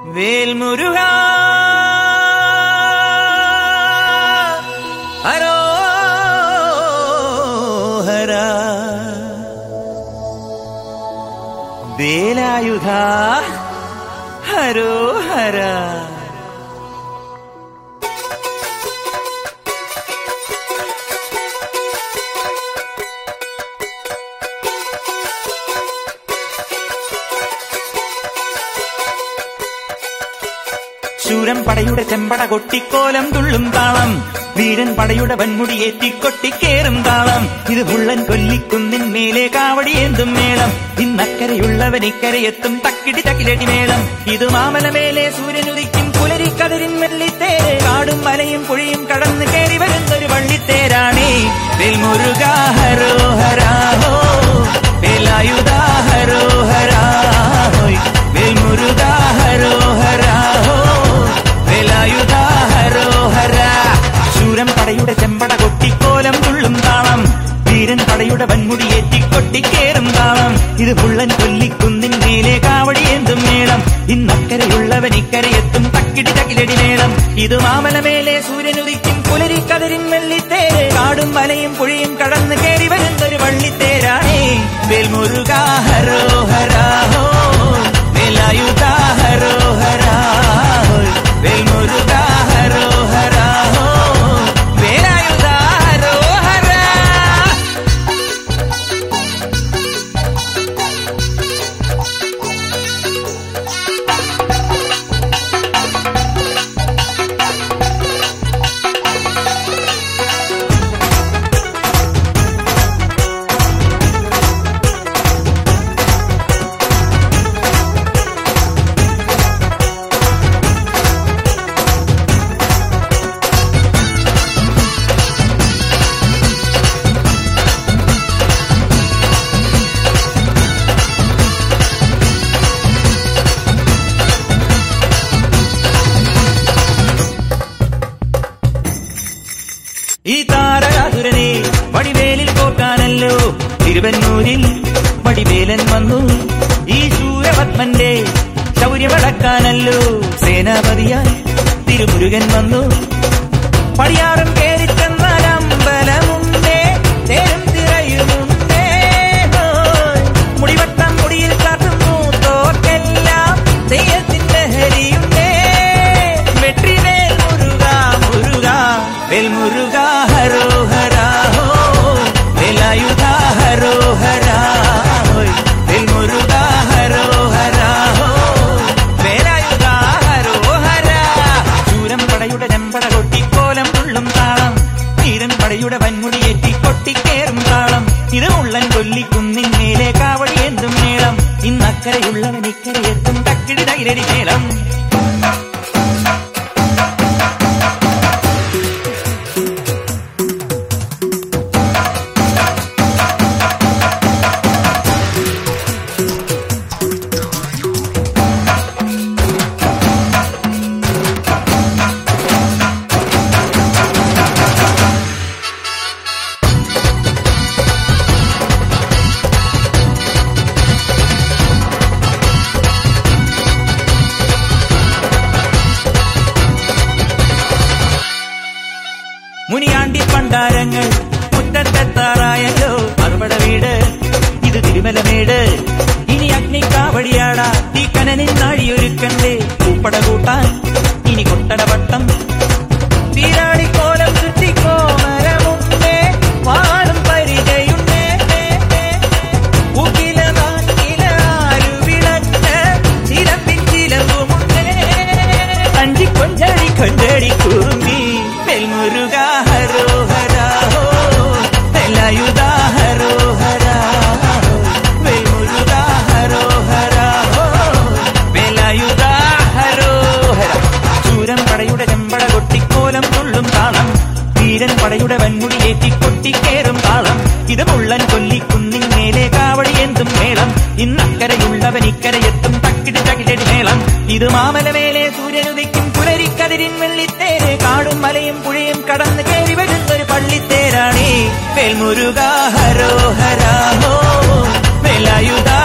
വേൽമുരുക ഹരോഹര വേലായുധ ഹരോഹര ശൂരൻ പടയുടെ ചെമ്പട കൊട്ടിക്കോലം തുള്ളും താളം വീരൻ പടയുടെ വൻമുടിയേറ്റി കൊട്ടിക്കേറും താളം ഇത് മുള്ളൻ കൊല്ലിക്കുന്നിൻ മേലെ കാവടിയേന്തും മേളം ഇന്നക്കരയുള്ളവൻ ഇക്കരയെത്തും തക്കിടി തക്കിലടി മേളം ഇത് മാമലമേലെ സൂര്യനുദിക്കും പുലരിക്കതിരിൻ വെള്ളിത്തേര് കാടും മലയും പുഴയും കടന്ന് കയറി വരുന്നൊരു വള്ളിത്തേരാണേ വെൽമുരുക ഹരോഹരാഹോ വേലായുധ ഹരോഹരാഹോയ് വെൽമുരുക ഹരോഹരാഹോ വേലായുധ ഹരോഹര ശൂരൻ പടയുടെ ചെമ്പട കൊട്ടിക്കോലം തുള്ളും താളം വീരൻ പടയുടെ വൻമുടിയേറ്റി കൊട്ടിക്കേറും താളം ഇത് പുള്ളൻ കൊല്ലിക്കുന്നിൻ മേലെ കാവടിയേന്തും മേളം ഇന്നക്കരയുള്ളവൻ ഇക്കരയെത്തും തക്കിടി തകിലടി മേളം ഇത് മാമലമേലെ സൂര്യനുദിക്കും പുലരിക്കതിരിൻ വെള്ളിത്തേര് കാടും മലയും പുഴയും കടന്ന് കയറി വരുന്നൊരു വള്ളിത്തേരാണേ വേൽമുരുക ഹരോഹരാഹോ വേലായുധ ഹരോഹരാഹോ വേൽമുരുക ഹരോഹരാഹോ വേലായുധ ഹരോഹര ഈ താരകാസുരനെ വടിവേലിൽ കോർക്കാനല്ലോ തിരുവന്നൂരിൽ വടിവേലൻ വന്നു ഈ സൂര്യപത്മന്റെ ശൗര്യമടക്കാനല്ലോ സേനാപതിയായി തിരുമുരുകൻ വന്നു പടിയാറും കേറി ചെന്നാൽ അമ്പലമുണ്ടേ തേരും തിരയുമുണ്ടേ ഹോയ്. മുടിവട്ടം മുടിയിൽ കാട്ടുന്നു തോക്കെല്ലാം തെയ്യത്തിന്റെ ഹരിയുണ്ടേ വെട്രിവേൽ മുരുക മുരുക വേൽ മുരുക ഹരോഹര ഹോ വേലായുധ ഹരോഹര ഹോയ്. വേൽ മുരുക ഹരോഹര ഹോ വേലായുധ ഹരോഹര ശൂരം പടയുടെ ചെമ്പട കൊട്ടിക്കോലം തുള്ളും താളം തീരൻ പടയുടെ വൻമുടിയേറ്റി കൊട്ടിക്കേറും താളം ഇത് ഉള്ളൻ കൊല്ലിക്കുന്നിൻ മേലെ കാവടി എന്തും മേളം ഇന്നക്കരയുള്ളവൻ ഇക്കരയെത്തും തക്കിടി തകിലടി മേളം മുനിയാണ്ടി പണ്ടാരങ്ങൾ മുറ്റത്തെത്താറായല്ലോ അറുപട വീട് ഇത് തിരുമലമേട് ഇനി അഗ്നിക്കാവടിയാടാ തീ കനനിൻ നാഴിയൊരുക്കണ്ടേ പൂപ്പട കൂട്ടാൻ ഇനി കൊട്ടടവട്ടം തീരാടിക്കോലം ചുറ്റിക്കോമരമുണ്ടേ വാളും പരിചയുണ്ടേ ഉകില നാട്ടില ആരുവിളക്ക് ചിലപ്പിൻ ചിലവുമുണ്ടേ അഞ്ചി കൊഞ്ചടി കൊഞ്ചടി കുറുമ്പി വെൽമുരുക ഹരോഹര ഹോ വെലായുധ ഹരോഹര ഹോ വെൽമുരുക ഹരോഹര ഹോ വേലായുധ ഹരോഹര ചൂരം പടയുടെ ചെമ്പട കൊട്ടിക്കോലം തുള്ളും താളം വീരൻ പടയുടെ വൻമുടിയേറ്റി കൊട്ടിക്കേറും താളം ഇത് മുള്ളൻ കൊല്ലിക്കുന്നിൻ മേലെ കാവടി എന്തും മേളം ഇന്നക്കരയുള്ളവൻ ഇക്കരയെത്തും തക്കിടി തകിലടി മേളം ഇത് മാമലമേലെ സൂര്യനുദിക്കും പുലരിക്കതിരിൻ വെള്ളിത്തേര് കാടും മലയും പുഴയും കടന്ന് കയറി വരുന്നൊരു പള്ളിത്തേരാണേ വേൽമുരുക ഹരോഹരാഹോ വേലായുധ